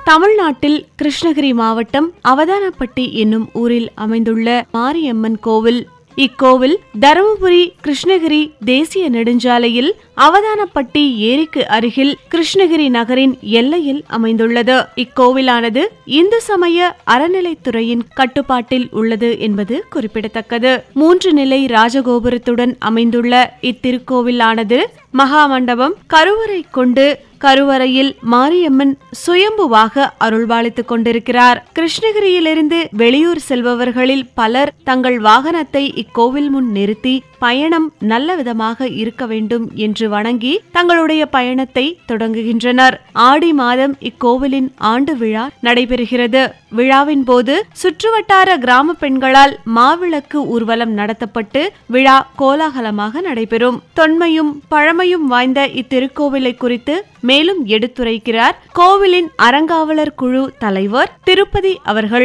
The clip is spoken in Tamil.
தமிழ்நாட்டில் கிருஷ்ணகிரி மாவட்டம் அவதானப்பட்டி என்னும் ஊரில் அமைந்துள்ள மாரியம்மன் கோவில் இக்கோவில் தருமபுரி கிருஷ்ணகிரி தேசிய நெடுஞ்சாலையில் அவதானப்பட்டி ஏரிக்கு அருகில் கிருஷ்ணகிரி நகரின் எல்லையில் அமைந்துள்ளது இக்கோவிலானது இந்து சமய அறநிலைத்துறையின் கட்டுப்பாட்டில் உள்ளது என்பது குறிப்பிடத்தக்கது மூன்று நிலை ராஜகோபுரத்துடன் அமைந்துள்ள இத்திருக்கோவிலானது மகாமண்டபம் கருவறை கொண்டு கருவறையில் மாரியம்மன் சுயம்புவாக அருள்பாலித்துக் கொண்டிருக்கிறார் கிருஷ்ணகிரியிலிருந்து வெளியூர் செல்பவர்களில் பலர் தங்கள் வாகனத்தை இக்கோவில் முன் நிறுத்தி பயணம் நல்ல விதமாக இருக்க வேண்டும் என்று வணங்கி தங்களுடைய பயணத்தை தொடங்குகின்றனர் ஆடி மாதம் இக்கோவிலின் ஆண்டு விழா நடைபெறுகிறது விழாவின் போது சுற்றுவட்டார கிராம பெண்களால் மாவிளக்கு ஊர்வலம் நடத்தப்பட்டு விழா கோலாகலமாக நடைபெறும் தொன்மையும் பழமையும் வாய்ந்த இத்திருக்கோவிலை குறித்து மேலும் எடுத்துரைக்கிறார் கோவிலின் அறங்காவலர் குழு தலைவர் திருப்பதி அவர்கள்